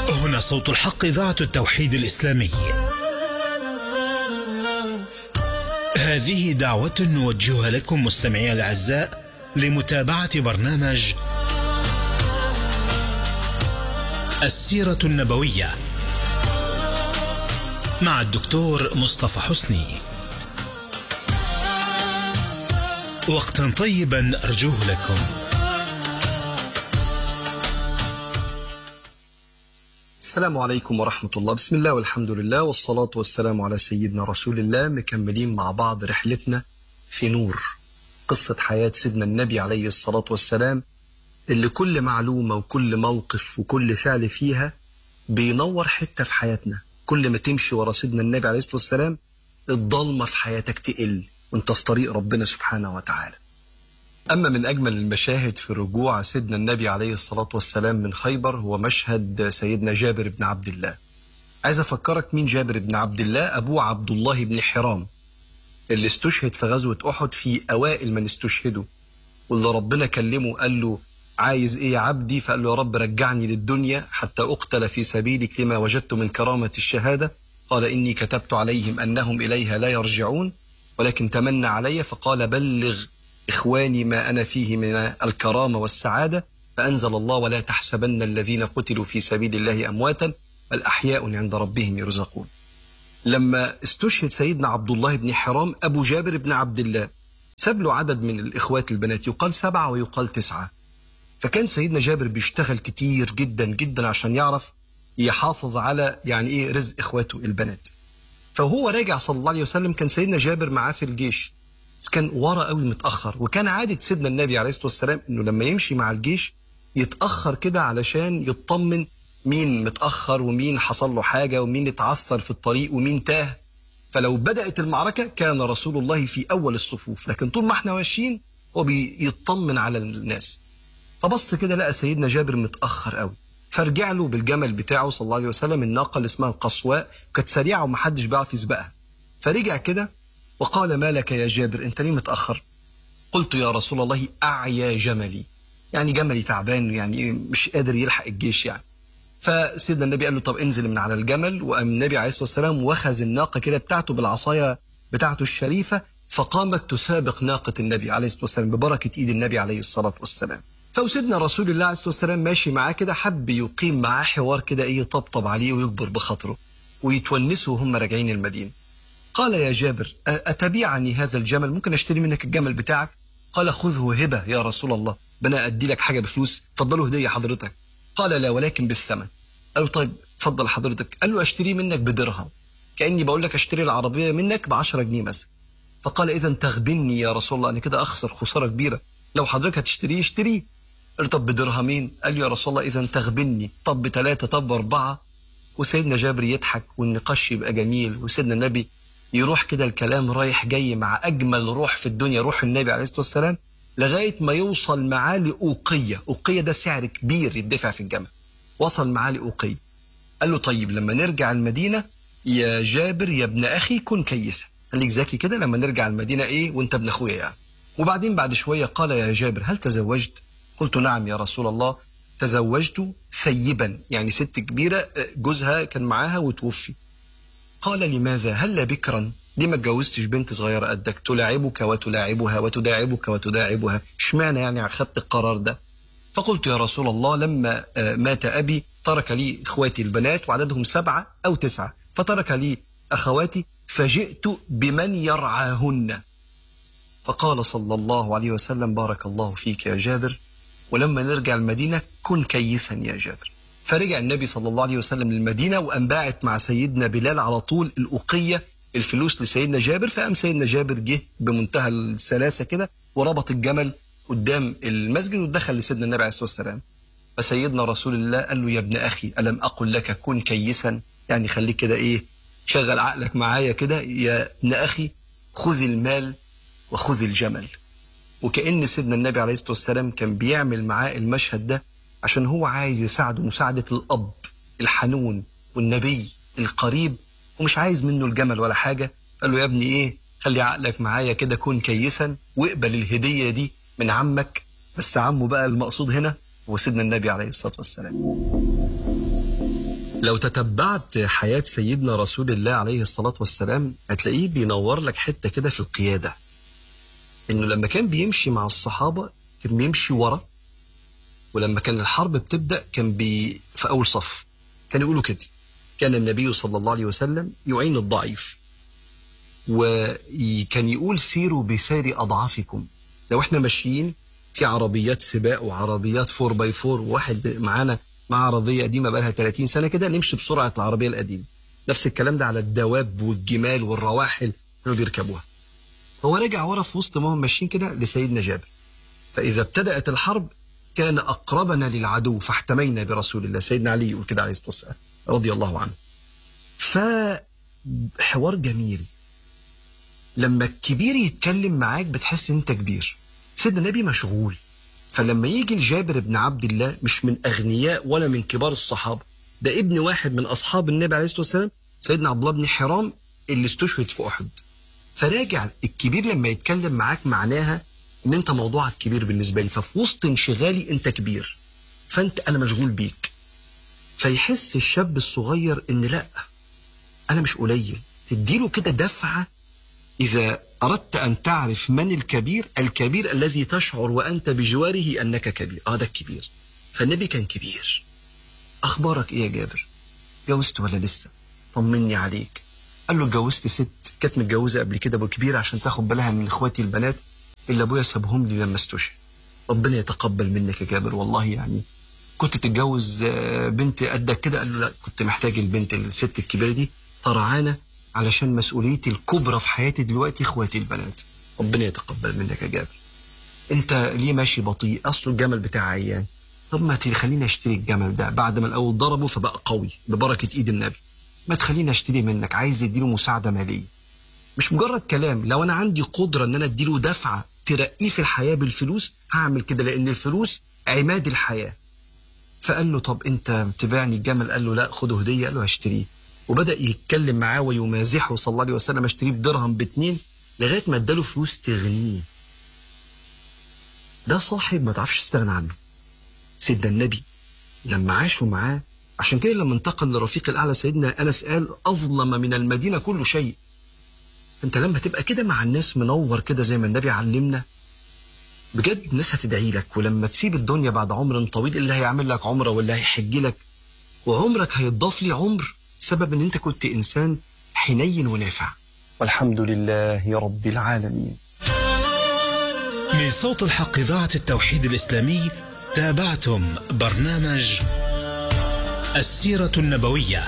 هنا صوت الحق إذاعة التوحيد الإسلامي هذه دعوة نوجهها لكم مستمعي الأعزاء لمتابعة برنامج السيرة النبوية مع الدكتور مصطفى حسني وقتا طيبا أرجوه لكم السلام عليكم ورحمة الله بسم الله والحمد لله والصلاة والسلام على سيدنا رسول الله مكملين مع بعض رحلتنا في نور قصة حياة سيدنا النبي عليه الصلاة والسلام اللي كل معلومة وكل موقف وكل فعل فيها بينور حتة في حياتنا كل ما تمشي ورا سيدنا النبي عليه الصلاة والسلام الضلمة في حياتك تقل وانت في طريق ربنا سبحانه وتعالى أما من أجمل المشاهد في رجوع سيدنا النبي عليه الصلاة والسلام من خيبر هو مشهد سيدنا جابر بن عبد الله عايز أفكرك مين جابر بن عبد الله أبوه عبد الله بن حرام اللي استشهد في غزوة أحد في أوائل من استشهدوا واللي ربنا كلمه قال له عايز إيه يا عبدي فقال له يا رب رجعني للدنيا حتى أقتل في سبيلك لما وجدت من كرامة الشهادة قال إني كتبت عليهم أنهم إليها لا يرجعون ولكن تمنى علي فقال بلغ إخواني ما أنا فيه من الكرامة والسعادة فأنزل الله ولا تحسبن الذين قتلوا في سبيل الله أمواتا بل أحياء عند ربهم يرزقون لما استشهد سيدنا عبد الله بن حرام أبو جابر بن عبد الله ساب له عدد من الإخوات البنات يقال سبعة ويقال تسعة فكان سيدنا جابر بيشتغل كتير جدا جدا عشان يعرف يحافظ على يعني إيه رزق إخواته البنات فهو راجع صلى الله عليه وسلم كان سيدنا جابر معاه في الجيش بس كان ورا قوي متاخر وكان عاده سيدنا النبي عليه الصلاه والسلام انه لما يمشي مع الجيش يتاخر كده علشان يطمن مين متاخر ومين حصل له حاجه ومين اتعثر في الطريق ومين تاه فلو بدات المعركه كان رسول الله في اول الصفوف لكن طول ما احنا ماشيين هو بيطمن على الناس فبص كده لقى سيدنا جابر متاخر قوي فرجع له بالجمل بتاعه صلى الله عليه وسلم الناقه اللي اسمها القصواء كانت سريعه ومحدش بيعرف يسبقها فرجع كده وقال ما لك يا جابر انت ليه متاخر قلت يا رسول الله اعيا جملي يعني جملي تعبان يعني مش قادر يلحق الجيش يعني فسيدنا النبي قال له طب انزل من على الجمل وقام النبي عليه الصلاه والسلام وخذ الناقه كده بتاعته بالعصايه بتاعته الشريفه فقامت تسابق ناقه النبي عليه الصلاه والسلام ببركه ايد النبي عليه الصلاه والسلام فسيدنا رسول الله عليه الصلاه والسلام ماشي معاه كده حب يقيم معاه حوار كده ايه يطبطب عليه ويكبر بخاطره ويتونسوا وهم راجعين المدينه قال يا جابر أتبيعني هذا الجمل ممكن أشتري منك الجمل بتاعك قال خذه هبة يا رسول الله بنا أدي لك حاجة بفلوس فضلوا هدية حضرتك قال لا ولكن بالثمن قال له طيب فضل حضرتك قال له أشتري منك بدرهم كأني بقول لك أشتري العربية منك ب 10 جنيه مثلا فقال إذا تغبني يا رسول الله أنا كده أخسر خسارة كبيرة لو حضرتك هتشتريه اشتريه قال طب بدرهمين قال له يا رسول الله إذا تغبني طب بثلاثة طب بأربعة وسيدنا جابر يضحك والنقاش يبقى جميل وسيدنا النبي يروح كده الكلام رايح جاي مع أجمل روح في الدنيا روح النبي عليه الصلاة والسلام لغاية ما يوصل معاه لأوقية أوقية ده سعر كبير يدفع في الجمل وصل معاه لأوقية قال له طيب لما نرجع المدينة يا جابر يا ابن أخي كن كيسا خليك ذكي كده لما نرجع المدينة إيه وأنت ابن أخويا يعني وبعدين بعد شوية قال يا جابر هل تزوجت قلت نعم يا رسول الله تزوجت ثيبا يعني ست كبيرة جوزها كان معاها وتوفي قال لماذا هل بكرا ليه ما اتجوزتش بنت صغيرة قدك تلاعبك وتلاعبها وتداعبك وتداعبها اشمعنى يعني أخذت القرار ده فقلت يا رسول الله لما مات أبي ترك لي إخواتي البنات وعددهم سبعة أو تسعة فترك لي أخواتي فجئت بمن يرعاهن فقال صلى الله عليه وسلم بارك الله فيك يا جابر ولما نرجع المدينة كن كيسا يا جابر فرجع النبي صلى الله عليه وسلم للمدينة وقام باعت مع سيدنا بلال على طول الأوقية الفلوس لسيدنا جابر فقام سيدنا جابر جه بمنتهى السلاسة كده وربط الجمل قدام المسجد ودخل لسيدنا النبي عليه الصلاة والسلام فسيدنا رسول الله قال له يا ابن أخي ألم أقل لك كن كيسا يعني خليك كده إيه شغل عقلك معايا كده يا ابن أخي خذ المال وخذ الجمل وكأن سيدنا النبي عليه الصلاة والسلام كان بيعمل معاه المشهد ده عشان هو عايز يساعده مساعدة الأب الحنون والنبي القريب ومش عايز منه الجمل ولا حاجة قال له يا ابني إيه خلي عقلك معايا كده كن كيسا واقبل الهدية دي من عمك بس عمه بقى المقصود هنا هو سيدنا النبي عليه الصلاة والسلام لو تتبعت حياة سيدنا رسول الله عليه الصلاة والسلام هتلاقيه بينور لك حتة كده في القيادة إنه لما كان بيمشي مع الصحابة كان بيمشي ورا ولما كان الحرب بتبدأ كان بي في أول صف كان يقولوا كده كان النبي صلى الله عليه وسلم يعين الضعيف وكان يقول سيروا بسير أضعافكم لو احنا ماشيين في عربيات سباق وعربيات 4 باي 4 وواحد معانا مع عربية قديمة بقى لها 30 سنة كده نمشي بسرعة العربية القديمة نفس الكلام ده على الدواب والجمال والرواحل كانوا بيركبوها هو رجع ورا في وسط ما هم ماشيين كده لسيدنا جابر فإذا ابتدأت الحرب كان أقربنا للعدو فاحتمينا برسول الله سيدنا علي يقول كده عليه الصلاة والسلام رضي الله عنه فحوار جميل لما الكبير يتكلم معاك بتحس انت كبير سيدنا النبي مشغول فلما يجي الجابر بن عبد الله مش من اغنياء ولا من كبار الصحابه ده ابن واحد من اصحاب النبي عليه الصلاه والسلام سيدنا عبد الله بن حرام اللي استشهد في احد فراجع الكبير لما يتكلم معاك معناها ان انت موضوعك كبير بالنسبه لي ففي وسط انشغالي انت كبير فانت انا مشغول بيك فيحس الشاب الصغير ان لا انا مش قليل تديله كده دفعه إذا أردت أن تعرف من الكبير الكبير الذي تشعر وأنت بجواره أنك كبير آه ده الكبير فالنبي كان كبير أخبارك إيه يا جابر جوزت ولا لسه طمني عليك قال له اتجوزت ست كانت متجوزة قبل كده أبو كبير عشان تاخد بالها من إخواتي البنات اللي أبويا سابهم لي لما استشهد ربنا يتقبل منك يا جابر والله يعني كنت تتجوز بنت قدك كده قال له لا كنت محتاج البنت الست الكبيرة دي طرعانة علشان مسؤوليتي الكبرى في حياتي دلوقتي اخواتي البنات ربنا يتقبل منك يا جابر انت ليه ماشي بطيء اصل الجمل بتاع عيان طب ما تخليني اشتري الجمل ده بعد ما الاول ضربه فبقى قوي ببركه ايد النبي ما تخليني اشتري منك عايز يديله مساعده ماليه مش مجرد كلام لو انا عندي قدره ان انا اديله دفعه ترقيه في الحياه بالفلوس هعمل كده لان الفلوس عماد الحياه فقال له طب انت تبيعني الجمل قال له لا خده هديه قال له هشتريه وبدا يتكلم معاه ويمازحه صلى الله عليه وسلم اشتريه بدرهم باتنين لغايه ما اداله فلوس تغنيه ده صاحب ما تعرفش تستغنى عنه سيدنا النبي لما عاشوا معاه عشان كده لما انتقل لرفيق الاعلى سيدنا انس قال اظلم من المدينه كل شيء انت لما تبقى كده مع الناس منور كده زي ما النبي علمنا بجد الناس هتدعي لك ولما تسيب الدنيا بعد عمر طويل اللي هيعمل لك عمره واللي هيحج لك وعمرك هيتضاف لي عمر سبب ان انت كنت انسان حنين ونافع والحمد لله رب العالمين من صوت الحق إذاعة التوحيد الإسلامي تابعتم برنامج السيرة النبوية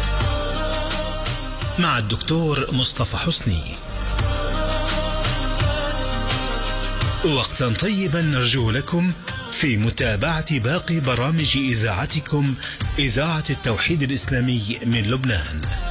مع الدكتور مصطفى حسني وقتا طيبا نرجو لكم في متابعة باقي برامج إذاعتكم إذاعة التوحيد الإسلامي من لبنان